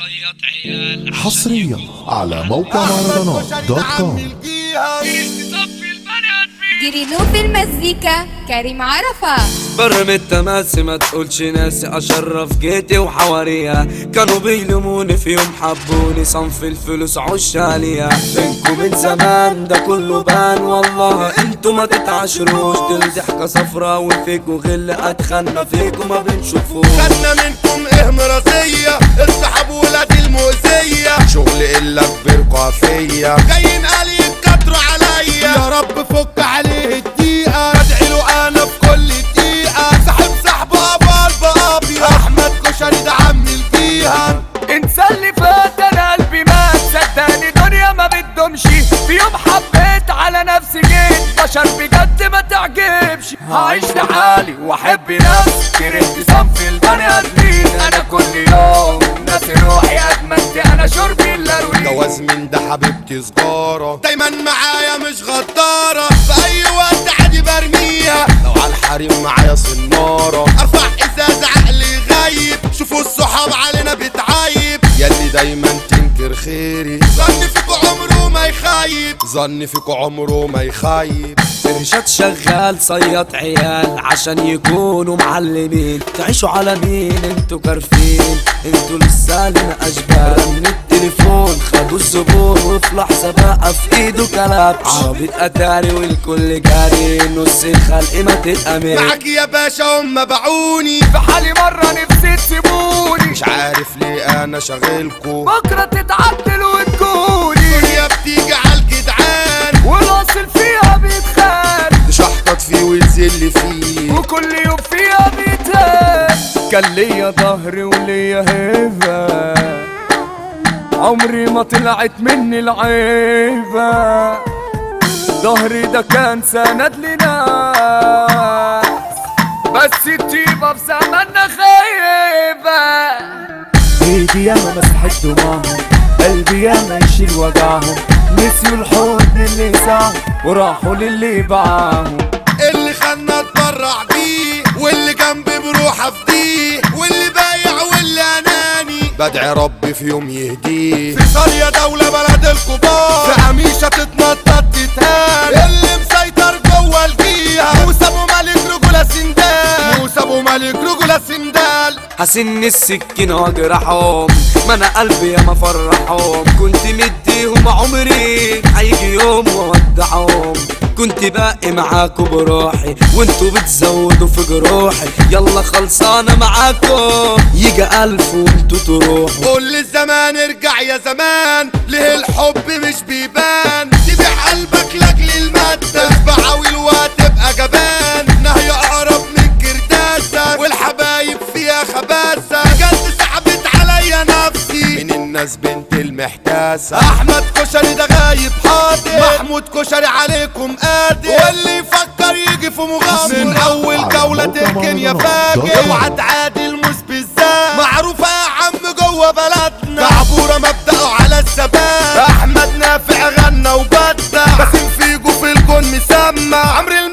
صياد عيال حصريا على موقع مهرجانات دوت كوم صفي البنات في جريلو في المزيكا كريم عرفة برم التماسي ما تقولش ناسي اشرف جيتي وحواريها كانوا بيلوموني في يوم حبوني صنف الفلوس عشالية بينكم من زمان ده كله بان والله انتوا ما تتعاشروش دول ضحكة صفرا وفيكوا غل اتخنى فيكوا ما بنشوفوش خدنا منكم ايه مرضية السحب ولاد المؤذية شغل الا كبيركوا فيا جايين قال يتكتروا عليا يا رب فك عليه الدقيقة بدعي له انا في كل دقيقة سحب سحبه ابال بابيض احمد كشري ده عم الجيهة انسى اللي فات انا قلبي مات صدقني دنيا ما بتدومش في يوم حبيت على نفسي جيت بشر بجد ما تعجبش هعيش لحالي واحب نفسي كرهت صنف البني ادمين انا كل يوم ناسي روحي ادمنت انا شربي الا روحي جواز من ده حبيبتي سجارة دايما معايا مش غدارة في اي وقت عادي برميها لو على الحريم معايا صنارة ارفع ازاز عقلي غايب شوفوا الصحاب علينا بتعايب ياللي دايما تنكر خيري ظن فيكوا عمره ما يخايب ظن فيكوا عمره ما يخايب إرشاد شغال صياد عيال عشان يكونوا معلمين تعيشوا على مين انتوا كارفين انتوا لسه لنا اشبال من التليفون خدوا الزبون وفي لحظة بقى في ايده كلام عربية اتاري والكل جاري نص الخلق ما تتأمن معاك يا باشا هم باعوني في حالي مرة نفسي تسيبوني مش عارف ليه انا شاغلكوا بكرة تتعدل وتكوني الدنيا بتيجي عالجدعان والاصل فيها بيتخان تشحطط فيه وتذل فيه وكل يوم فيها بيتهان كان ليا ظهري وليا هيبة عمري ما طلعت مني العيبة ظهري ده كان سند لنا بس الطيبة في زماننا خايبة ايدي ياما مسحت دماغهم قلبي ياما يشيل وجعهم نسيوا الحضن اللي ساهم وراحوا للي باعهم اللي خلنا اتبرع بيه واللي جنبي بروح افديه واللي بايع واللي اناني بدعي ربي في يوم يهديه في صارية دولة بلد الكبار في عميشة تتنطط تتهان اللي مسيطر جوه الجيهة موسى ابو ملك رجولة سندال موسى ابو ملك رجولة سندال حسن السكينة واجرحهم ما انا قلبي يا ما فرحهم كنت مديهم عمري هيجي يوم وودعهم كنت باقي معاكم بروحي وانتوا بتزودوا في جروحي يلا خلصانة معاكم يجي ألف وانتوا تروحوا قول للزمان ارجع يا زمان ليه الحب مش بيبان تبيع قلبك لاجل المادة بعاوي وهتبقى جبان نهي اقرب من كرداسة والحبايب فيها خباثة بجد سحبت عليا نفسي من الناس بنت المحتاسة احمد كشري ده غايب حاضر محمود كشري عليكم قادر واللي يفكر يجي في مغامرة من اول على جولة موقع تركن يا مهرجانات دوت فاجر كوم. اوعى تعادل مش بالذات معروفة يا عم جوه بلدنا كعبورة مبدأه على الثبات احمد نافع غنى وبدع باسم فيجو في الكون مسمى عمرو